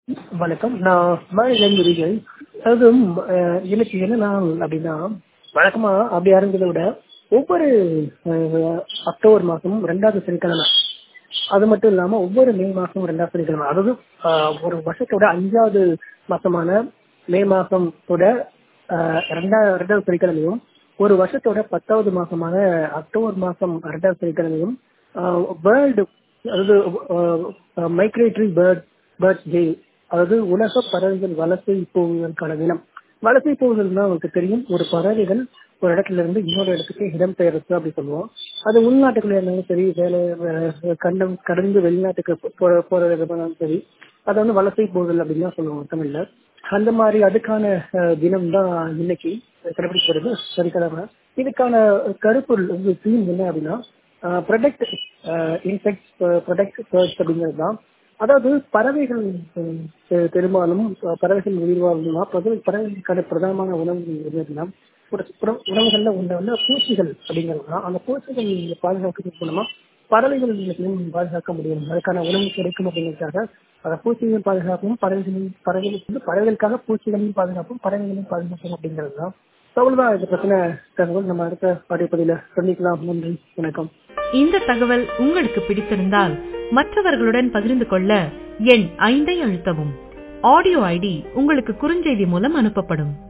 வணக்கம் நான் மாநிலம் விரிகள் அதாவது அஹ், எனக்கு என்ன நாள் அப்படின்னா வழக்கமா அப்படி ஆரம்பிக்கிறத விட ஒவ்வொரு அஹ், அக்டோபர் மாசமும் ரெண்டாவது சனிக்கிழமை அது மட்டும் இல்லாம ஒவ்வொரு மே மாசமும் ரெண்டாவது சனிக்கிழமை அதாவது ஆஹ், ஒரு வருஷத்தோட அஞ்சாவது மாசமான மே மாசத்தோட ஆஹ், ரெண்டாவது ரெண்டாவது சனிக்கிழமையும் ஒரு வருஷத்தோட பத்தாவது மாசமான அக்டோபர் மாசம் ரெண்டாவது சனிக்கிழமையும் வேர்ல்டு அதாவது மைக்ரேட்டரி பேர்ட் பேர்ட்ஸ் டே அதாவது உலக பறவைகள் வலசை போவதற்கான தினம் வலசை போவதுன்னா உங்களுக்கு தெரியும் ஒரு பறவைகள் ஒரு இடத்துல இருந்து இன்னொரு இடத்துக்கு இடம்பெயர்த்து அப்படி சொல்லுவோம் அது உள்நாட்டுக்குள்ள இருந்தாலும் சரி வேலை அஹ், கண்டம் கடந்து வெளிநாட்டுக்கு போற போற விதமானாலும் சரி அதை வந்து வலசை போதல் அப்படின்னு தான் சொல்லுவோம் தமிழ்ல அந்த மாதிரி அதுக்கான அஹ், தினம் தான் இன்னைக்கு கடைபிடிக்கிறது சனிக்கிழமை இதுக்கான கருப்பொருள் வந்து தீம் என்ன அப்படின்னா ப்ரொடக்ட் இன்செக்ட் ப்ரொடக்ட் பேர்ட்ஸ் அப்படிங்கிறது தான் அதாவது பறவைகள் அஹ், பெ- பெரும்பாலும் அஹ், பறவைகள் உயிர் வாழணும்னா பறவை- பறவைகளுக்கான பிரதானமான உணவு என்னதுன்னா ஒரு புற- உணவுகள்ல ஒன்று வந்து பூச்சிகள் அப்படிங்கிறது தான் அந்த பூச்சிகள் பாதுகாக்கிறது மூலமா பறவைகள் பாதுகாக்க முடியும் அதுக்கான உணவு கிடைக்கும் அப்படிங்கிறதுக்காக அந்த பூச்சிகளின் பாதுகாப்பும் பறவைகளின் பறவைகளுக்கு வந்து பறவைகளுக்காக பூச்சிகளையும் பாதுகாப்பும் பறவைகளையும் பாதுகாப்பும் அப்படிங்கிறது தான் அவ்வளவுதான் இதை பத்தின தகவல் நம்ம அடுத்த பாடிப்பதில சந்திக்கலாம் நன்றி வணக்கம் இந்த தகவல் உங்களுக்கு பிடித்திருந்தால் மற்றவர்களுடன் பகிர்ந்து கொள்ள எண் ஐந்தை அழுத்தவும் ஆடியோ ஐடி உங்களுக்கு குறுஞ்செய்தி மூலம் அனுப்பப்படும்